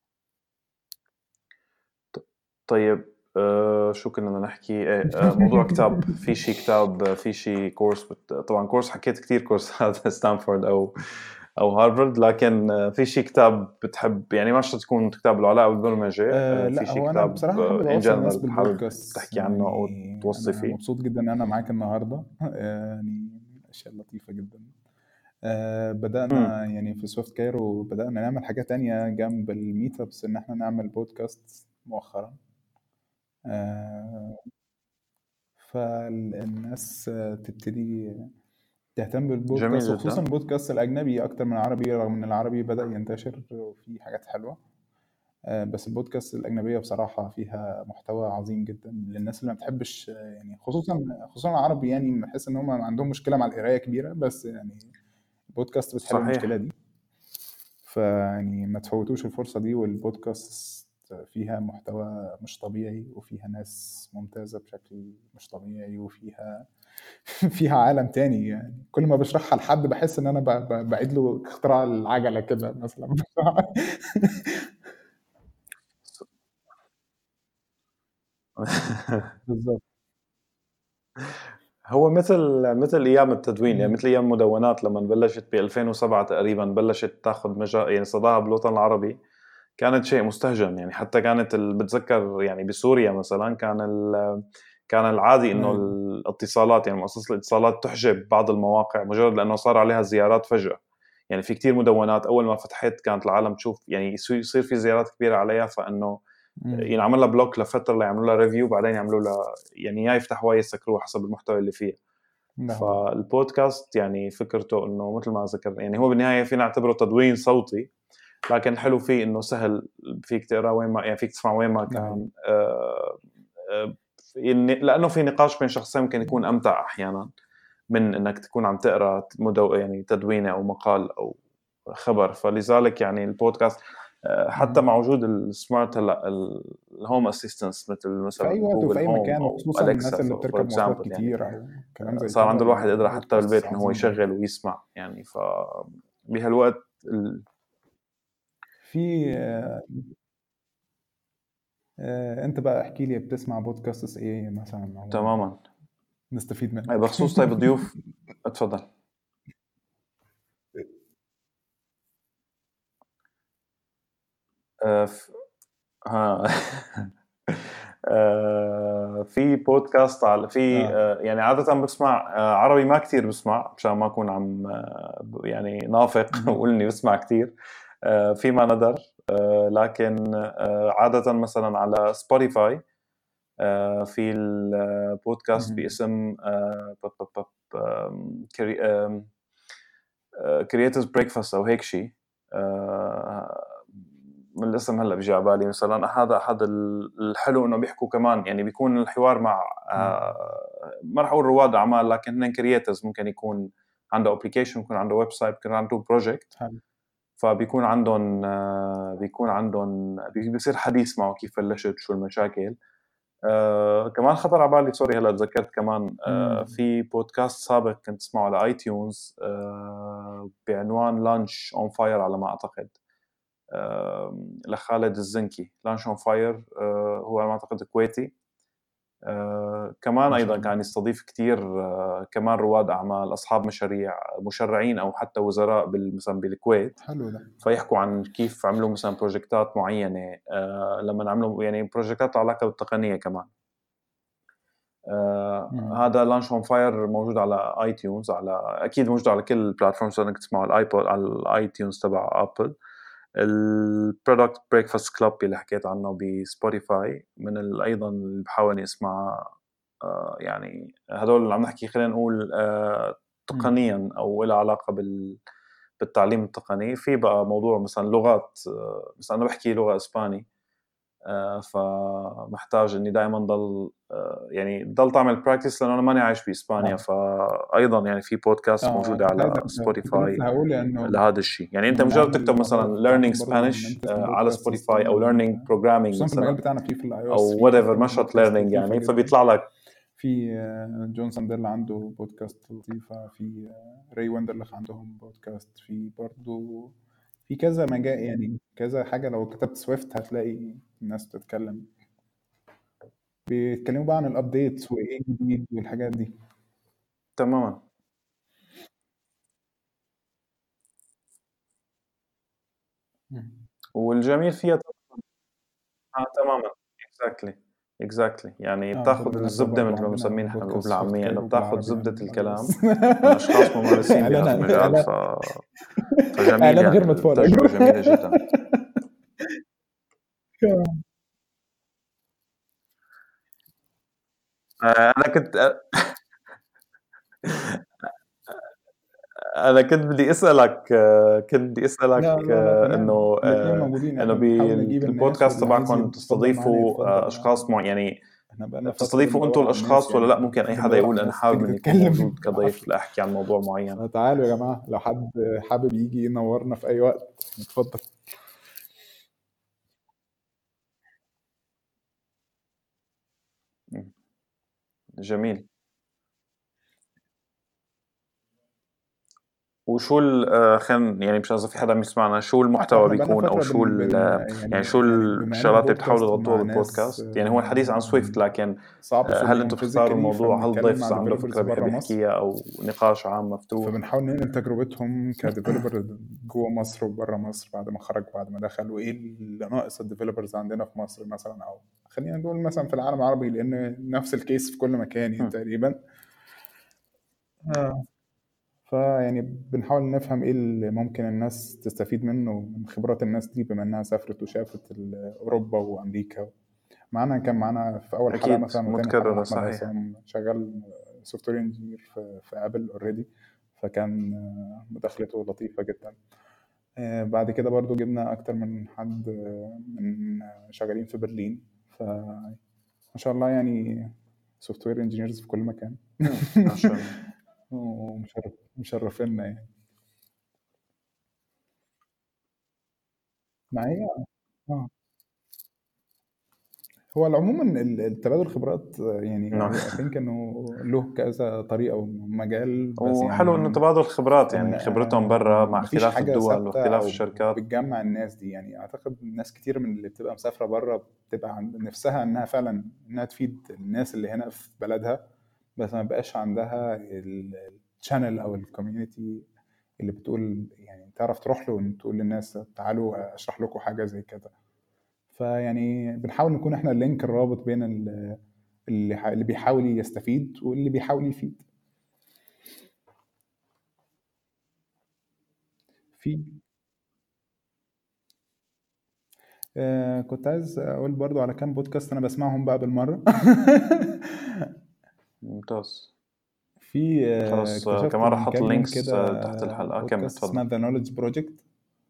طيب آه شو كنا بدنا نحكي ايه آه موضوع كتاب في شيء كتاب في شيء كورس بت... طبعا كورس حكيت كثير كورس هذا ستانفورد او او هارفارد لكن آه، في شيء كتاب بتحب يعني ما شرط تكون كتاب له علاقه بالبرمجه آه, آه، في شيء كتاب بصراحه ان جنرال حابب تحكي عنه او يعني توصي فيه مبسوط جدا ان انا معاك النهارده يعني اشياء لطيفه جدا آه بدأنا م. يعني في سوفت كير وبدأنا نعمل حاجات تانية جنب الميت ابس ان احنا نعمل بودكاست مؤخرا آه، فالناس تبتدي تهتم بالبودكاست وخصوصا البودكاست الاجنبي اكتر من العربي رغم ان العربي بدا ينتشر وفي حاجات حلوه آه، بس البودكاست الاجنبيه بصراحه فيها محتوى عظيم جدا للناس اللي ما بتحبش يعني خصوصا خصوصا العربي يعني بحس ان هم عندهم مشكله مع القرايه كبيره بس يعني البودكاست بتحل المشكله دي فيعني ما تفوتوش الفرصه دي والبودكاست فيها محتوى مش طبيعي وفيها ناس ممتازة بشكل مش طبيعي وفيها فيها عالم تاني يعني كل ما بشرحها لحد بحس ان انا بعيد له اختراع العجلة كده مثلا بالظبط هو مثل مثل ايام التدوين يعني مثل ايام المدونات لما بلشت ب 2007 تقريبا بلشت تاخذ مجال يعني صداها بالوطن العربي كانت شيء مستهجن يعني حتى كانت بتذكر يعني بسوريا مثلا كان كان العادي انه الاتصالات يعني مؤسسه الاتصالات تحجب بعض المواقع مجرد لانه صار عليها زيارات فجاه يعني في كتير مدونات اول ما فتحت كانت العالم تشوف يعني يصير في زيارات كبيره عليها فانه ينعمل لها بلوك لفتره ليعملوا لها ريفيو بعدين يعملوا لها يعني يا يفتحوها يسكروها حسب المحتوى اللي فيها نعم. فالبودكاست يعني فكرته انه مثل ما ذكرنا يعني هو بالنهايه فينا نعتبره تدوين صوتي لكن الحلو فيه انه سهل فيك تقرا وين ما يعني فيك تسمع وين ما كان نعم. آه آه لانه في نقاش بين شخصين ممكن يكون امتع احيانا من انك تكون عم تقرا مدو يعني تدوينه او مقال او خبر فلذلك يعني البودكاست آه، حتى مع وجود السمارت هلا الهوم اسيستنس مثل مثلا في اي وقت وفي اي مكان وخصوصا الناس اللي بتركب مواصلات يعني كتير او كلام زي صار عند الواحد قدره حتى بالبيت انه هو يشغل ويسمع يعني ف بهالوقت في آه، انت بقى احكي لي بتسمع بودكاست ايه مثلا أو تماما نستفيد منه بخصوص طيب الضيوف اتفضل آه ف... ها آه، في بودكاست على في آه. يعني عاده بسمع عربي ما كثير بسمع مشان ما اكون عم يعني نافق واقول اني بسمع كثير في ما ندر لكن عاده مثلا على سبوتيفاي في البودكاست باسم كرييترز بريكفاست او هيك شيء من الاسم هلا بيجي على بالي مثلا هذا احد الحلو انه بيحكوا كمان يعني بيكون الحوار مع آه ما راح اقول رواد اعمال لكن هن كرييترز ممكن يكون عنده ابلكيشن يكون عنده ويب سايت يكون عنده بروجكت فبيكون عندهم آه بيكون عندهم بيصير حديث معه كيف بلشت شو المشاكل آه كمان خطر على بالي سوري هلا تذكرت كمان آه في بودكاست سابق كنت اسمعه على اي تيونز آه بعنوان لانش اون فاير على ما اعتقد لخالد الزنكي لانش اون فاير هو على ما اعتقد كويتي آه كمان ايضا كان يستضيف كثير آه كمان رواد اعمال اصحاب مشاريع مشرعين او حتى وزراء مثلا بالكويت حلو ده فيحكوا عن كيف عملوا مثلا بروجكتات معينه آه لما عملوا يعني بروجكتات علاقه بالتقنيه كمان آه هذا لانش اون فاير موجود على اي تيونز على اكيد موجود على كل البلاتفورمز انك تسمعوا الايبود على الاي تيونز تبع ابل البرودكت بريكفاست كلوب اللي حكيت عنه بسبوتيفاي من ايضا اللي بحاول اني اسمع آه يعني هدول اللي عم نحكي خلينا نقول آه تقنيا او له علاقه بال بالتعليم التقني في بقى موضوع مثلا لغات آه مثلا انا بحكي لغه اسباني آه، فمحتاج اني دائما ضل آه، يعني ضل تعمل براكتس لانه انا ماني عايش باسبانيا آه. فايضا يعني في بودكاست آه. موجوده على سبوتيفاي لهذا الشيء يعني انت مجرد تكتب مثلا ليرنينج سبانيش على سبوتيفاي او ليرنينج بروجرامينج مثلا بتاعنا في في الاي او وات ايفر مشط ليرنينج يعني فبيطلع لك في جون سانديل عنده بودكاست لطيفه في ري ويندرلخ عندهم بودكاست في برضه في كذا مجال يعني كذا حاجة لو كتبت سويفت هتلاقي الناس بتتكلم بيتكلموا بقى عن الابديتس وايه جديد والحاجات دي تماما والجميل فيها اه تماما اكزاكتلي اكزاكتلي يعني آه بتاخذ الزبده مثل ما بنسميه نحن بالعاميه انه بتاخذ زبده الكلام من اشخاص ممارسين بهذا المجال ف فجميل يعني غير مدفوع تجربه جميله جدا آه، انا كنت انا كنت بدي اسالك كنت بدي اسالك انه آه، انه بالبودكاست تبعكم تستضيفوا اشخاص مع يعني تستضيفوا انتم الاشخاص ولا لا ممكن اي حدا يقول انا حابب اني اكون موجود كضيف لاحكي عن موضوع معين تعالوا يا جماعه لو حد حابب يجي ينورنا في اي وقت اتفضل جميل وشو آه، خلينا يعني مش في حدا عم يسمعنا شو المحتوى بيكون او شو يعني, يعني شو الشغلات اللي بتحاولوا تغطوها بالبودكاست يعني هو الحديث عن سويفت لكن آه، هل انتم بتختاروا الموضوع هل ضيف عنده فكره بيحب يحكيها او نقاش عام مفتوح فبنحاول ننقل تجربتهم كديفلوبر جوه مصر وبره مصر بعد ما خرج بعد ما دخل وايه اللي ناقص الديفلوبرز عندنا في مصر مثلا او خلينا نقول مثلا في العالم العربي لان نفس الكيس في كل مكان يعني تقريبا آه. فيعني بنحاول نفهم ايه اللي ممكن الناس تستفيد منه من خبرات الناس دي بما انها سافرت وشافت اوروبا وامريكا معانا كان معانا في اول حلقه مثلا متكرره صحيح شغال سوفت وير انجينير في, في ابل اوريدي فكان مداخلته لطيفه جدا آه، بعد كده برضو جبنا اكتر من حد من شغالين في برلين ف ما شاء الله يعني سوفت وير انجينيرز في كل مكان ما شاء الله ومشرف مشرفينا يعني ما هي اه هو عموما التبادل الخبرات يعني نعم ثينك انه له كذا طريقه ومجال بس وحلو يعني انه تبادل خبرات يعني خبرتهم برا مع اختلاف الدول واختلاف الشركات بتجمع الناس دي يعني اعتقد ناس كتير من اللي بتبقى مسافره برا بتبقى نفسها انها فعلا انها تفيد الناس اللي هنا في بلدها بس ما بقاش عندها الشانل او الكوميونتي اللي بتقول يعني تعرف تروح له وتقول للناس تعالوا اشرح لكم حاجه زي كده فيعني بنحاول نكون احنا اللينك الرابط بين اللي اللي بيحاول يستفيد واللي بيحاول يفيد في آه كنت عايز اقول برضو على كام بودكاست انا بسمعهم بقى بالمره ممتاز في آه خلاص آه، كمان راح احط اللينكس آه، تحت الحلقه كمل تفضل اسمها ذا نولج بروجكت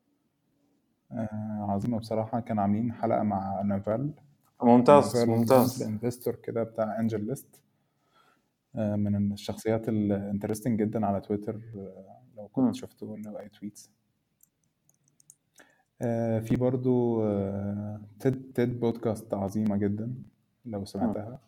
عظيمه بصراحه كانوا عاملين حلقه مع نافال ممتاز ممتاز انفستور كده بتاع انجل ليست من الشخصيات الانترستنج جدا على تويتر لو كنت شفته له اي تويتس آه، في برضو تيد تيد بودكاست عظيمة جدا لو سمعتها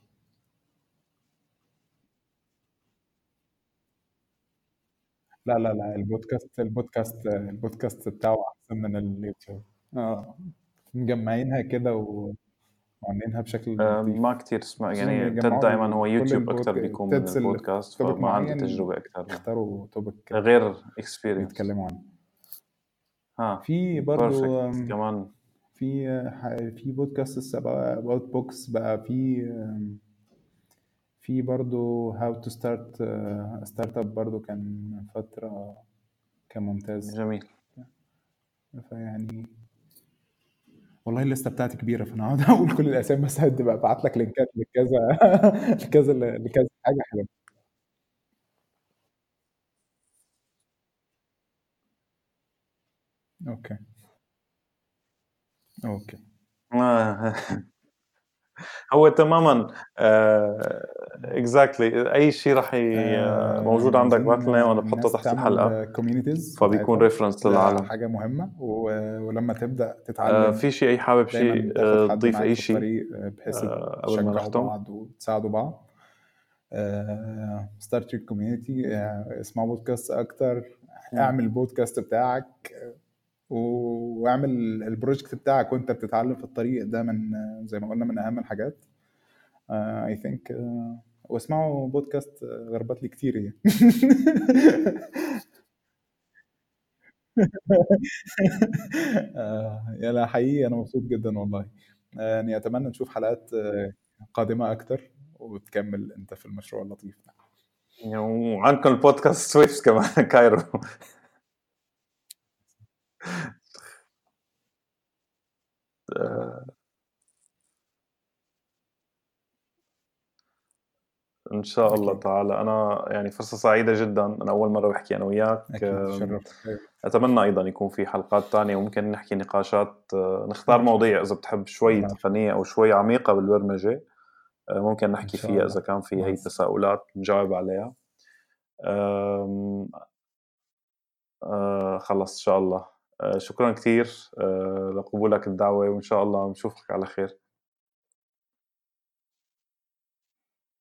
لا لا لا البودكاست البودكاست البودكاست بتاعه أحسن من اليوتيوب اه مجمعينها كده وعاملينها بشكل آه ما كتير اسمع يعني تيد دائما هو يوتيوب اكثر بيكون من البودكاست فما عندي تجربه اكثر اختاروا توبك غير اكسبيرينس يتكلموا عنه ها في برضه كمان في في بودكاست اباوت بوكس بقى في في برضه هاو تو ستارت ستارت اب برضه كان فتره كان ممتاز جميل فيعني والله الليسته بتاعتي كبيره فانا هقعد اقول كل الاسامي بس هدي ابعت لك لينكات لكذا لكذا لكذا حاجه حلوه اوكي اوكي آه. هو تماما اكزاكتلي uh, اي شيء راح ي... آه موجود عندك باتنا وانا بحطه تحت الحلقه كوميونيتيز فبيكون ريفرنس للعالم حاجه مهمه و... ولما تبدا تتعلم آه في شيء اي حابب شيء تضيف اي شيء بحيث آه تشجعوا بعض وتساعدوا بعض ستارت يور كوميونتي اسمعوا بودكاست اكتر اعمل البودكاست بتاعك واعمل البروجكت بتاعك وانت بتتعلم في الطريق ده من زي ما قلنا من اهم الحاجات اي uh, ثينك uh, واسمعوا بودكاست غربت لي كتير يعني آه، يا لا حقيقي انا مبسوط جدا والله يعني اتمنى نشوف حلقات قادمه اكتر وتكمل انت في المشروع اللطيف ده وعندكم البودكاست سويفت كمان كايرو ان شاء الله تعالى انا يعني فرصه سعيده جدا انا اول مره بحكي انا وياك اتمنى ايضا يكون في حلقات ثانيه وممكن نحكي نقاشات نختار مواضيع اذا بتحب شوي تقنيه او شوي عميقه بالبرمجه ممكن نحكي فيها اذا كان في هي تساؤلات نجاوب عليها خلص ان شاء الله شكرا كثير لقبولك الدعوه وان شاء الله نشوفك على خير